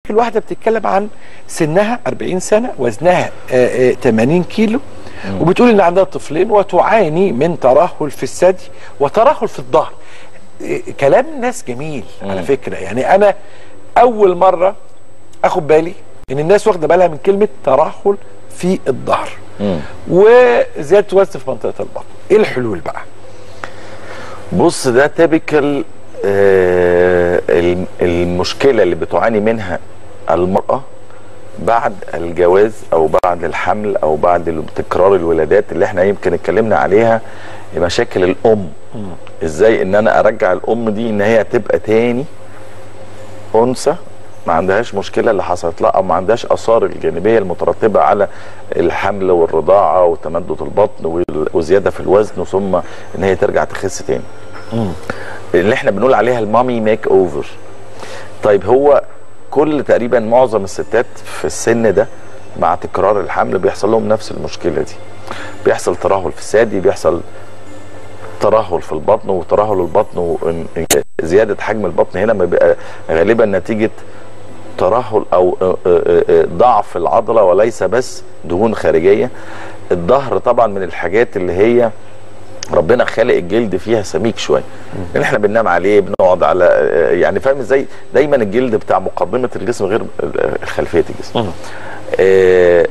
ممكن واحده بتتكلم عن سنها 40 سنه وزنها آه، آه، 80 كيلو وبتقول ان عندها طفلين وتعاني من ترهل في الثدي وترهل في الظهر آه، كلام الناس جميل على فكره يعني انا اول مره اخد بالي ان الناس واخده بالها من كلمه ترهل في الظهر وزياده وزن في منطقه البطن ايه الحلول بقى بص ده تيبيكال المشكله اللي بتعاني منها المراه بعد الجواز او بعد الحمل او بعد تكرار الولادات اللي احنا يمكن اتكلمنا عليها مشاكل الام ازاي ان انا ارجع الام دي ان هي تبقى تاني انثى ما عندهاش مشكله اللي حصلت لها او ما عندهاش اثار الجانبيه المترتبه على الحمل والرضاعه وتمدد البطن وال- وزياده في الوزن ثم ان هي ترجع تخس تاني اللي احنا بنقول عليها المامي ميك اوفر طيب هو كل تقريبا معظم الستات في السن ده مع تكرار الحمل بيحصل لهم نفس المشكله دي بيحصل ترهل في الثدي بيحصل ترهل في البطن وترهل البطن وزياده حجم البطن هنا ما بيبقى غالبا نتيجه ترهل او آه، آه، آه، ضعف العضله وليس بس دهون خارجيه الظهر طبعا من الحاجات اللي هي ربنا خالق الجلد فيها سميك شويه لان احنا بننام عليه بنقعد على آه، يعني فاهم ازاي دايما الجلد بتاع مقدمه الجسم غير آه، خلفيه الجسم آه،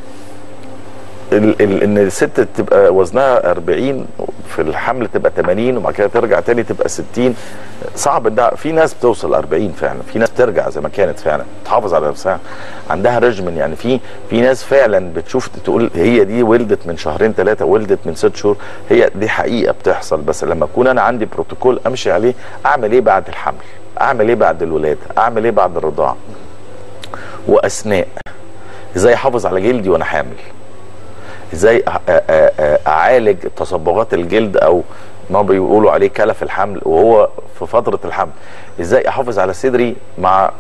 ال- ال- ان الست تبقى وزنها 40 في الحمل تبقى 80 وبعد كده ترجع تاني تبقى 60 صعب ده في ناس بتوصل 40 فعلا في ناس ترجع زي ما كانت فعلا تحافظ على نفسها عندها ريجمن يعني في في ناس فعلا بتشوف تقول هي دي ولدت من شهرين ثلاثه ولدت من ست شهور هي دي حقيقه بتحصل بس لما اكون انا عندي بروتوكول امشي عليه اعمل ايه بعد الحمل اعمل ايه بعد الولاده اعمل ايه بعد الرضاعه واثناء ازاي احافظ على جلدي وانا حامل ازاي أ- أ- أ- اعالج تصبغات الجلد او ما بيقولوا عليه كلف الحمل وهو في فتره الحمل ازاي احافظ على صدري مع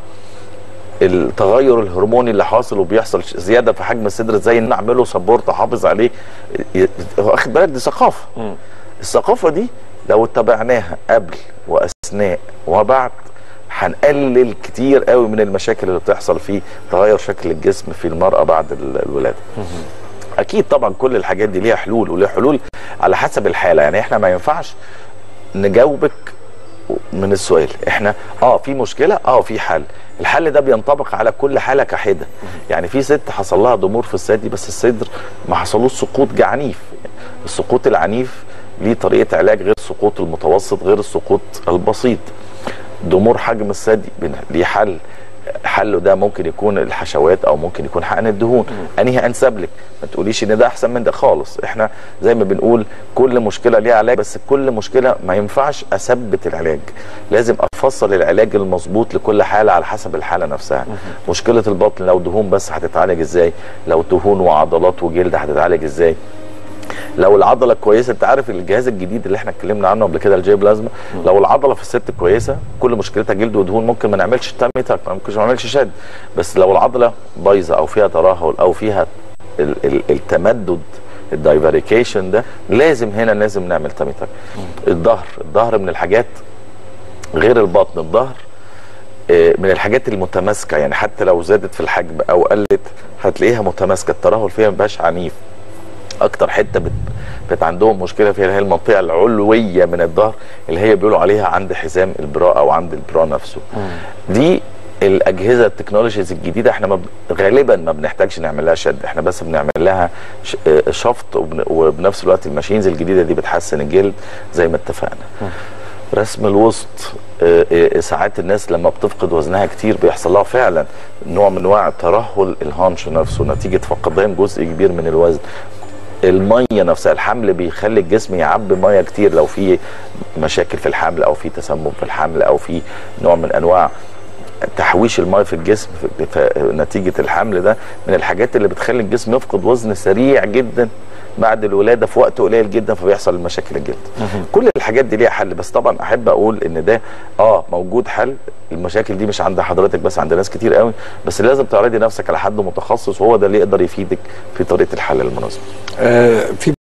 التغير الهرموني اللي حاصل وبيحصل ش- زياده في حجم الصدر ازاي ان اعمله سبورت احافظ عليه ي- واخد بالك دي ثقافه الثقافه دي لو اتبعناها قبل واثناء وبعد هنقلل كتير قوي من المشاكل اللي بتحصل في تغير شكل الجسم في المراه بعد ال- الولاده اكيد طبعا كل الحاجات دي ليها حلول وليها حلول على حسب الحاله يعني احنا ما ينفعش نجاوبك من السؤال احنا اه في مشكله اه في حل الحل ده بينطبق على كل حاله كحده يعني في ست حصل لها ضمور في الثدي بس الصدر ما حصلوش سقوط عنيف السقوط العنيف ليه طريقه علاج غير السقوط المتوسط غير السقوط البسيط ضمور حجم الثدي بن- ليه حل حله ده ممكن يكون الحشوات او ممكن يكون حقن الدهون انهي انسب لك ما تقوليش ان ده احسن من ده خالص احنا زي ما بنقول كل مشكله ليها علاج بس كل مشكله ما ينفعش اثبت العلاج لازم افصل العلاج المظبوط لكل حاله على حسب الحاله نفسها مشكله البطن لو دهون بس هتتعالج ازاي لو دهون وعضلات وجلد هتتعالج ازاي لو العضله كويسه انت عارف الجهاز الجديد اللي احنا اتكلمنا عنه قبل كده الجي بلازما لو العضله في الست كويسه كل مشكلتها جلد ودهون ممكن ما نعملش تاميتك ما ممكنش ما نعملش شد بس لو العضله بايظه او فيها ترهل او فيها ال ال التمدد الدايفريكيشن ده لازم هنا لازم نعمل تاميتك الظهر الظهر من الحاجات غير البطن الظهر آه، من الحاجات المتماسكه يعني حتى لو زادت في الحجم او قلت هتلاقيها متماسكه الترهل فيها مبقاش عنيف اكتر حته بت... بت عندهم مشكله فيها اللي هي المنطقه العلويه من الظهر اللي هي بيقولوا عليها عند حزام البراء او عند البراء نفسه دي الاجهزه التكنولوجيز الجديده احنا ما ب... غالبا ما بنحتاجش نعمل لها شد احنا بس بنعمل لها ش... آه، شفط وبن... وبنفس الوقت الماشينز الجديده دي بتحسن الجلد زي ما اتفقنا رسم الوسط آه، آه، ساعات الناس لما بتفقد وزنها كتير بيحصل لها فعلا نوع من انواع ترهل الهانش نفسه نتيجه فقدان جزء كبير من الوزن الميه نفسها الحمل بيخلي الجسم يعبي ميه كتير لو في مشاكل في الحمل او في تسمم في الحمل او في نوع من انواع تحويش الميه في الجسم في في نتيجه الحمل ده من الحاجات اللي بتخلي الجسم يفقد وزن سريع جدا بعد الولاده في وقت قليل جدا فبيحصل مشاكل الجلد كل الحاجات دي ليها حل بس طبعا احب اقول ان ده اه موجود حل المشاكل دي مش عند حضرتك بس عند ناس كتير قوي بس لازم تعرضي نفسك على حد متخصص وهو ده اللي يقدر يفيدك في طريقه الحل المناسبه آه، في